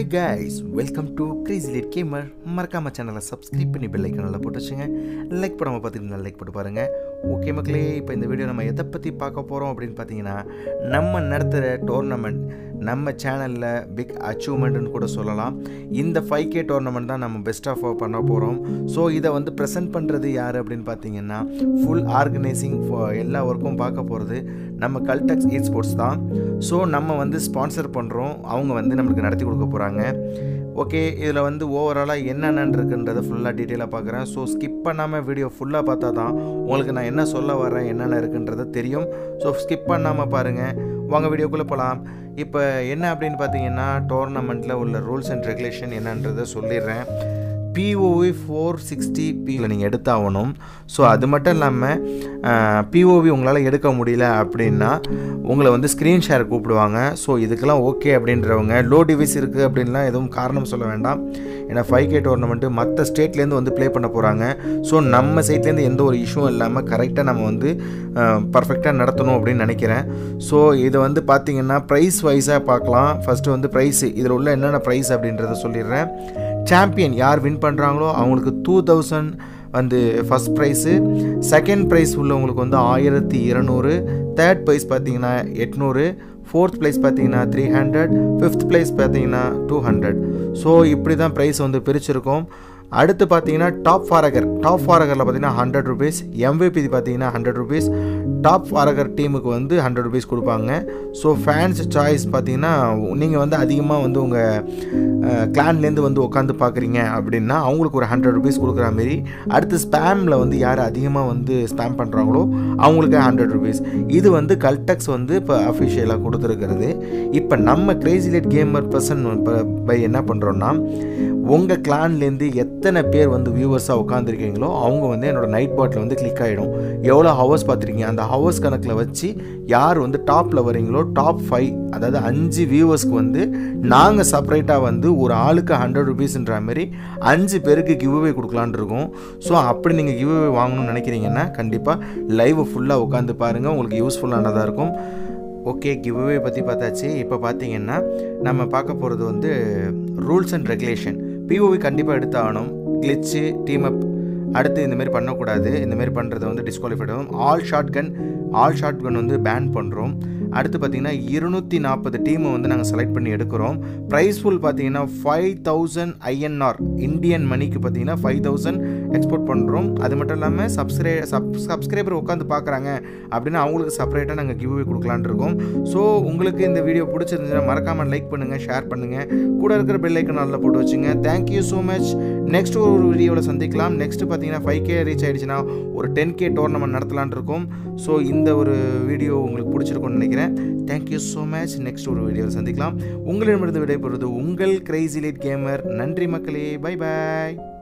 hi guys welcome to crazy lit gamer மறக்காம சேனலை subscribe பண்ணி பெல் ஐக்கனில் போட்டு வச்சுங்க லைக் பண்ணாமல் பார்த்துக்கிட்டு லைக் போட்டு பாருங்கள் ஓகே மக்களே இப்போ இந்த வீடியோ நம்ம எதை பற்றி பார்க்க போகிறோம் அப்படின்னு பார்த்தீங்கன்னா நம்ம நடத்துகிற டோர்னமெண்ட் நம்ம சேனலில் பிக் அச்சீவ்மெண்ட்னு கூட சொல்லலாம் இந்த ஃபைவ் கே டோர்னமெண்ட் தான் நம்ம பெஸ்ட் ஆஃப் பண்ண போகிறோம் ஸோ இதை வந்து ப்ரெசென்ட் பண்ணுறது யார் அப்படின்னு பார்த்தீங்கன்னா ஃபுல் ஆர்கனைசிங் எல்லா ஒர்க்கும் பார்க்க போகிறது நம்ம கல்டெக்ஸ் இ ஸ்போர்ட்ஸ் தான் ஸோ நம்ம வந்து ஸ்பான்சர் பண்ணுறோம் அவங்க வந்து நம்மளுக்கு நடத்தி கொடுக்க போகிறாங்க ஓகே இதில் வந்து ஓவராலாக என்னென்னு இருக்குன்றதை ஃபுல்லாக டீட்டெயிலாக பார்க்குறேன் ஸோ ஸ்கிப் பண்ணாமல் வீடியோ ஃபுல்லாக பார்த்தா தான் உங்களுக்கு நான் என்ன சொல்ல வரேன் என்னென்ன இருக்குன்றது தெரியும் ஸோ ஸ்கிப் பண்ணாமல் பாருங்கள் வாங்க வீடியோக்குள்ளே போகலாம் இப்போ என்ன அப்படின்னு பார்த்தீங்கன்னா டோர்னமெண்ட்டில் உள்ள ரூல்ஸ் அண்ட் ரெகுலேஷன் என்னன்றதை சொல்லிடுறேன் பிஓவி ஃபோர் சிக்ஸ்டி பியில் நீங்கள் எடுத்தாகணும் ஸோ அது மட்டும் இல்லாமல் பிஓவி உங்களால் எடுக்க முடியல அப்படின்னா உங்களை வந்து ஸ்க்ரீன் ஷேர் கூப்பிடுவாங்க ஸோ இதுக்கெல்லாம் ஓகே அப்படின்றவங்க லோ டிவைஸ் இருக்குது அப்படின்லாம் எதுவும் காரணம் சொல்ல வேண்டாம் ஏன்னா ஃபைவ் கே டோர்னமெண்ட்டு மற்ற ஸ்டேட்லேருந்து வந்து ப்ளே பண்ண போகிறாங்க ஸோ நம்ம சைட்லேருந்து எந்த ஒரு இஷ்யூவும் இல்லாமல் கரெக்டாக நம்ம வந்து பர்ஃபெக்டாக நடத்தணும் அப்படின்னு நினைக்கிறேன் ஸோ இதை வந்து பார்த்திங்கன்னா ப்ரைஸ் வைஸாக பார்க்கலாம் ஃபஸ்ட்டு வந்து ப்ரைஸு இதில் உள்ள என்னென்ன ப்ரைஸ் அப்படின்றத சொல்லிடுறேன் சாம்பியன் யார் வின் பண்ணுறாங்களோ அவங்களுக்கு டூ தௌசண்ட் வந்து ஃபஸ்ட் ப்ரைஸு செகண்ட் ப்ரைஸ் உள்ளவங்களுக்கு வந்து ஆயிரத்தி இரநூறு தேர்ட் ப்ரைஸ் பார்த்தீங்கன்னா எட்நூறு ஃபோர்த் ப்ரைஸ் பார்த்தீங்கன்னா த்ரீ ஹண்ட்ரட் ஃபிஃப்த் ப்ரைஸ் பார்த்தீங்கன்னா டூ ஹண்ட்ரட் ஸோ இப்படி தான் ப்ரைஸ் வந்து பிரிச்சிருக்கோம் அடுத்து பார்த்தீங்கன்னா டாப் ஃபாரகர் டாப் ஃபாரகரில் பார்த்தீங்கன்னா ஹண்ட்ரட் ருபீஸ் எம்விபி பார்த்தீங்கன்னா ஹண்ட்ரட் ருபீஸ் டாப் ஃபாரகர் டீமுக்கு வந்து ஹண்ட்ரட் ருபீஸ் கொடுப்பாங்க ஸோ ஃபேன்ஸ் சாய்ஸ் பார்த்தீங்கன்னா நீங்கள் வந்து அதிகமாக வந்து உங்கள் கிளான்லேருந்து வந்து உட்காந்து பார்க்குறீங்க அப்படின்னா அவங்களுக்கு ஒரு ஹண்ட்ரட் ருபீஸ் கொடுக்குற மாரி அடுத்து ஸ்பேமில் வந்து யார் அதிகமாக வந்து ஸ்பேம் பண்ணுறாங்களோ அவங்களுக்கு ஹண்ட்ரட் ருபீஸ் இது வந்து கல்டெக்ஸ் வந்து இப்போ அஃபிஷியலாக கொடுத்துருக்கிறது இப்போ நம்ம கிரேசிலேட் கேமர் பர்சன் பை என்ன பண்ணுறோன்னா உங்கள் கிளான்லேருந்து எத்தனை பேர் வந்து வியூவர்ஸாக உட்காந்துருக்கீங்களோ அவங்க வந்து என்னோடய நைட் பாட்டில் வந்து கிளிக் ஆகிடும் எவ்வளோ ஹவர்ஸ் பார்த்துருக்கீங்க அந்த ஹவர்ஸ் கணக்கில் வச்சு யார் வந்து டாப்பில் வரீங்களோ டாப் ஃபைவ் அதாவது அஞ்சு வியூவர்ஸ்க்கு வந்து நாங்கள் செப்பரேட்டாக வந்து ஒரு ஆளுக்கு ஹண்ட்ரட் ருபீஸ்ன்ற மாதிரி அஞ்சு பேருக்கு கிவ்அவே கொடுக்கலான் இருக்கோம் ஸோ அப்படி நீங்கள் கிவ்அவே வாங்கணும்னு நினைக்கிறீங்கன்னா கண்டிப்பாக லைவ் ஃபுல்லாக உட்காந்து பாருங்கள் உங்களுக்கு யூஸ்ஃபுல்லானதாக இருக்கும் ஓகே கிவ்அவே பற்றி பார்த்தாச்சு இப்போ பார்த்தீங்கன்னா நம்ம பார்க்க போகிறது வந்து ரூல்ஸ் அண்ட் ரெகுலேஷன் பிஓவி கண்டிப்பாக எடுத்தாகணும் கிளிச்சு டீம் அப் அடுத்து இந்தமாரி பண்ணக்கூடாது இந்தமாரி பண்ணுறதை வந்து டிஸ்குவாலிஃபைட் ஆகும் all shotgun all shotgun வந்து பேன் பண்ணுறோம் அடுத்து பார்த்தீங்கன்னா இருநூற்றி நாற்பது டீமை வந்து நாங்கள் செலக்ட் பண்ணி எடுக்கிறோம் ப்ரைஸ் ஃபுல் பார்த்தீங்கன்னா ஃபைவ் தௌசண்ட் ஐஎன்ஆர் இந்தியன் மணிக்கு பார்த்தீங்கன்னா ஃபைவ் தௌசண்ட் எக்ஸ்போர்ட் பண்ணுறோம் அது மட்டும் இல்லாமல் சப்ஸ்கிரை சப் சப்ஸ்கிரைபர் உட்காந்து பார்க்குறாங்க அப்படின்னா அவங்களுக்கு செப்பரேட்டாக நாங்கள் கிவ்வே கொடுக்கலான் இருக்கோம் ஸோ உங்களுக்கு இந்த வீடியோ பிடிச்சிருந்துச்சுன்னா மறக்காமல் லைக் பண்ணுங்கள் ஷேர் பண்ணுங்கள் கூட இருக்கிற பெல் ஐக்கன் நல்லா போட்டு வச்சுங்க தேங்க்யூ ஸோ மச் நெக்ஸ்ட் ஒரு வீடியோவில் சந்திக்கலாம் நெக்ஸ்ட் பார்த்தீங்கன்னா ஃபைவ் கே ரீச் ஆகிடுச்சுன்னா ஒரு டென் கே டோர்னமெண்ட் நடத்தலான் இருக்கோம் ஸோ இந்த ஒரு வீடியோ உங்களுக்கு பிடிச்சிருக்கும்னு நினைக்கிறேன் தேங்க்யூ ஸோ மச் நெக்ஸ்ட் ஒரு வீடியோவில் சந்திக்கலாம் உங்களிடமிருந்து விடைபெறுவது உங்கள் கிரைசி லேட் கேமர் நன்றி மக்களே பை பாய்